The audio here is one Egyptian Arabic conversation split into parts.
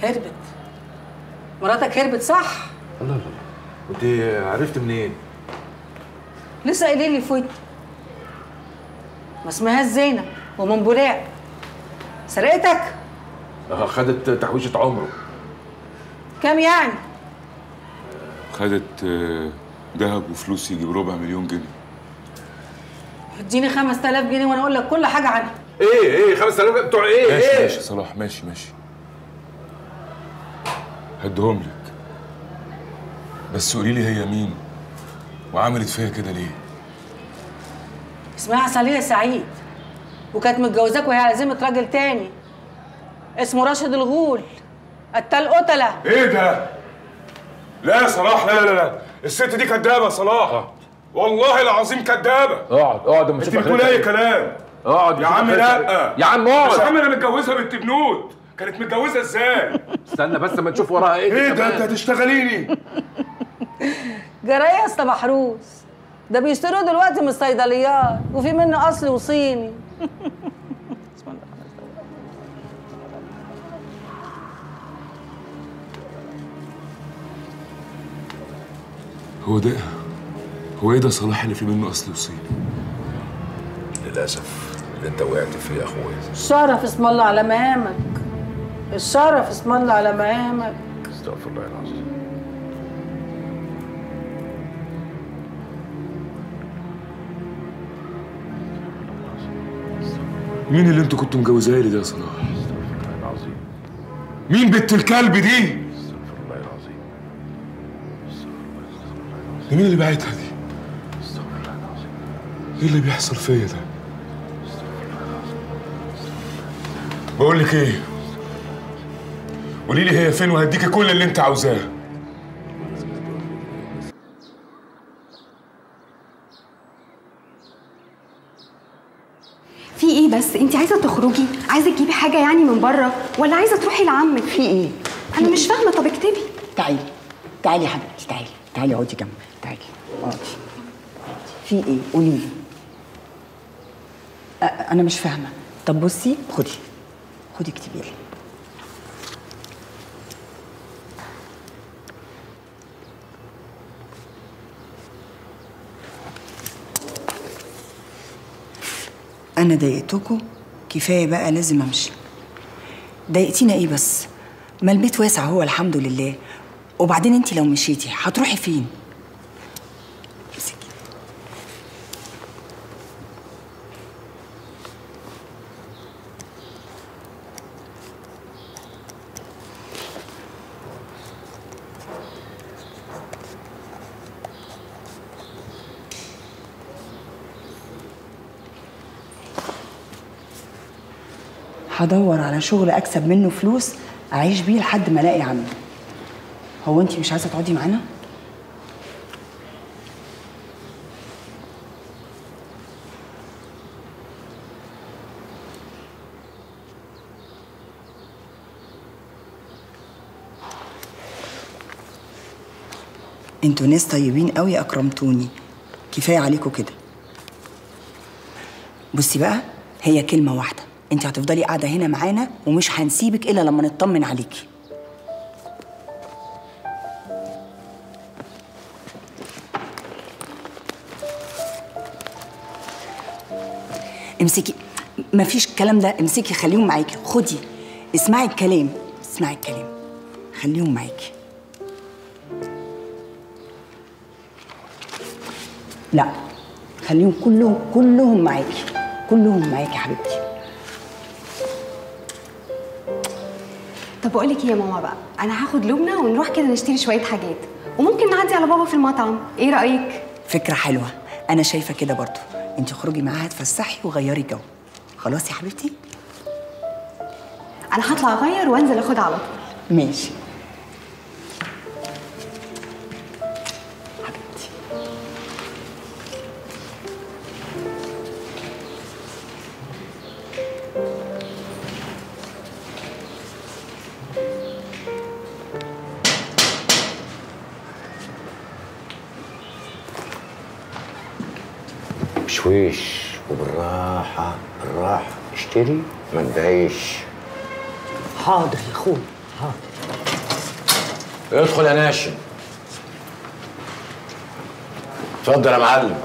هربت مراتك هربت صح الله الله وانت عرفت منين؟ لسه قايلين لي فوت ما اسمهاش زينب ومن بولاق سرقتك اه خدت تحويشة عمره كام يعني خدت آه، دهب وفلوس يجيب ربع مليون جنيه اديني 5000 جنيه وانا اقول لك كل حاجه عنها ايه ايه 5000 بتوع ايه ماشي ايه ماشي صلاح ماشي ماشي هديهم لك بس قولي لي هي مين وعملت فيا كده ليه اسمها عسلية سعيد وكانت متجوزاك وهي على ذمة راجل تاني اسمه راشد الغول قتال قتلة ايه ده لا يا صلاح لا لا لا الست دي كدابه يا صلاح والله العظيم كدابه اقعد اقعد اما انت اشوف بتقول اي كلام اقعد يا عم لا يا عم مش اقعد عم انا متجوزها بنت بنوت كانت متجوزه ازاي استنى بس اما نشوف وراها ايه ايه دي ده انت كمان. هتشتغليني جرايه يا اسطى محروس ده بيشتروه دلوقتي من الصيدليات وفي منه اصلي وصيني هو ده هو ايه ده صلاح اللي فيه منه اصل وصيني للاسف اللي انت وقعت فيه يا اخويا الشرف اسم الله على مقامك الشرف اسم الله على مقامك استغفر الله العظيم مين اللي انتوا كنتوا مجوزاها لي ده يا صلاح استغفر الله العظيم مين بنت الكلب دي استغفر الله العظيم دي مين اللي بعتها دي استغفر الله العظيم ايه اللي بيحصل فيا ده بقول لك ايه قولي لي هي فين وهديكي كل اللي انت عاوزاه في ايه بس انت عايزه تخرجي عايزه تجيبي حاجه يعني من بره ولا عايزه تروحي لعمك في ايه؟ انا مش فاهمه طب اكتبي تعالي تعالي يا حبيبتي تعالي تعالي اقعدي جنبي تعالي اقعدي في ايه؟ قولي لي أ- انا مش فاهمه طب بصي خدي خدي اكتبي لي انا ضايقتكم كفايه بقى لازم امشي ضايقتينا ايه بس ما البيت واسع هو الحمد لله وبعدين انت لو مشيتي هتروحي فين امسكي. هدور على شغل اكسب منه فلوس اعيش بيه لحد ما الاقي عمي هو انت مش عايزه تقعدي معانا انتوا ناس طيبين قوي اكرمتوني كفايه عليكم كده بصي بقى هي كلمه واحده انت هتفضلي قاعده هنا معانا ومش هنسيبك الا لما نطمن عليكي امسكي مفيش الكلام ده امسكي خليهم معاكي خدي اسمعي الكلام اسمعي الكلام خليهم معاكي لا خليهم كلهم كلهم معاكي كلهم معاكي يا حبيبتي طب بقول لك ايه يا ماما بقى انا هاخد لبنى ونروح كده نشتري شويه حاجات وممكن نعدي على بابا في المطعم ايه رايك فكرة حلوة أنا شايفة كده برضو أنت خرجي معاها تفسحي وغيري جو خلاص يا حبيبتي انا هطلع اغير وانزل اخدها على طول ماشي حبيبتي بشويش وبالراحة بالراحة اشتري ما تضايقش حاضر يا أخوي ادخل يا ناشي اتفضل يا معلم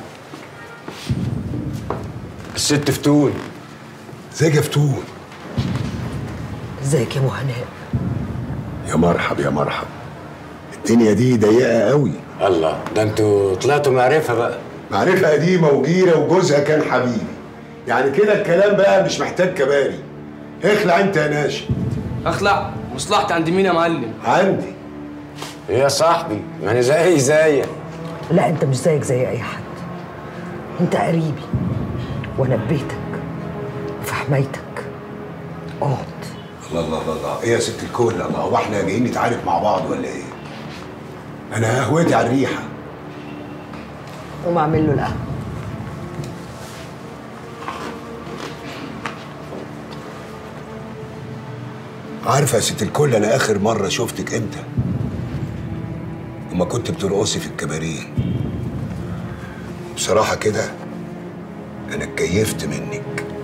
الست فتون ازيك يا فتون ازيك يا مهناء يا مرحب يا مرحب الدنيا دي ضيقه قوي الله ده انتوا طلعتوا معرفه بقى معرفه قديمه وجيره وجوزها كان حبيبي يعني كده الكلام بقى مش محتاج كباري اخلع انت يا ناشي اخلع مصلحتي عند مين يا معلم عندي ايه يا صاحبي ما انا زي زيك لا انت مش زيك زي اي حد انت قريبي وانا في بيتك وفي حمايتك اقعد الله الله الله الله ايه يا ست الكل الله هو احنا جايين نتعارك مع بعض ولا ايه انا قهوتي على الريحه قوم اعمل له القهوه عارفه يا ست الكل انا اخر مره شفتك امتى لما كنت بترقصي في الكباريه بصراحه كده انا اتكيفت منك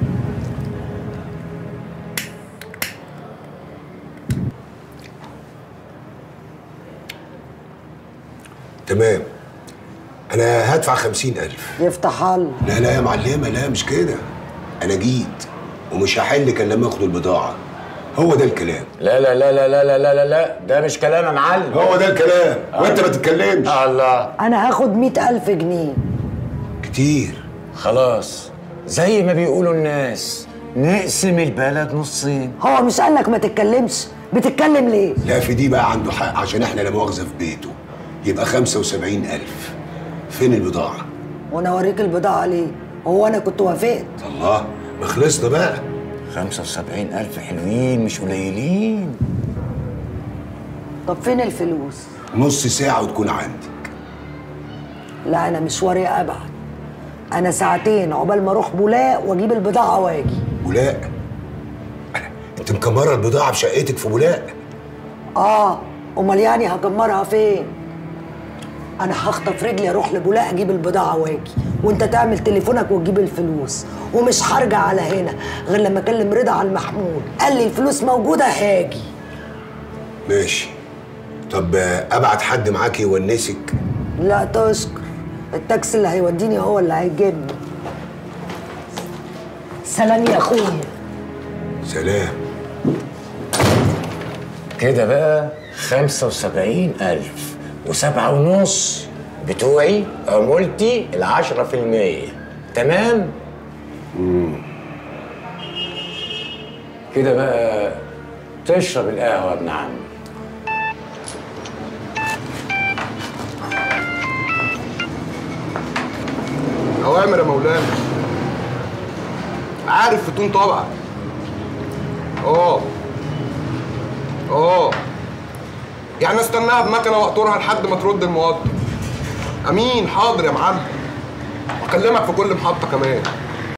تمام انا هدفع خمسين الف يفتح الله لا لا يا معلمه لا مش كده انا جيت ومش هحل كان لما اخد البضاعه هو ده الكلام لا لا لا لا لا لا لا لا لا ده مش كلام يا معلم هو ده الكلام وانت ما تتكلمش الله انا هاخد مئة الف جنيه كتير خلاص زي ما بيقولوا الناس نقسم البلد نصين هو مش قالك ما تتكلمش بتتكلم ليه لا في دي بقى عنده حق عشان احنا لا مؤاخذه في بيته يبقى خمسة وسبعين ألف فين البضاعة؟ وانا اوريك البضاعه ليه هو انا كنت وافقت الله ما خلصنا بقى 75 ألف حلوين مش قليلين طب فين الفلوس نص ساعة وتكون عندك لا انا مشواري ابعد انا ساعتين عقبال ما اروح بولاق واجيب البضاعه واجي بولاق انت مكمرة البضاعة في شقتك في بولاق اه امال يعني هكمرها فين انا هخطف رجلي اروح لبولاق اجيب البضاعه واجي وانت تعمل تليفونك وتجيب الفلوس ومش هرجع على هنا غير لما اكلم رضا على المحمول قال لي الفلوس موجوده هاجي ماشي طب آه، ابعت حد معاك يونسك لا تشكر التاكسي اللي هيوديني هو اللي هيجيبني سلام يا اخويا سلام كده بقى 75 ألف وسبعة ونص بتوعي عمولتي العشرة في المية تمام؟ كده بقى تشرب القهوة يا ابن عمي أوامر يا مولانا عارف فتون طبعا اه اه يعني استناها بمكنه واقطرها لحد ما ترد الموظف امين حاضر يا معلم اكلمك في كل محطه كمان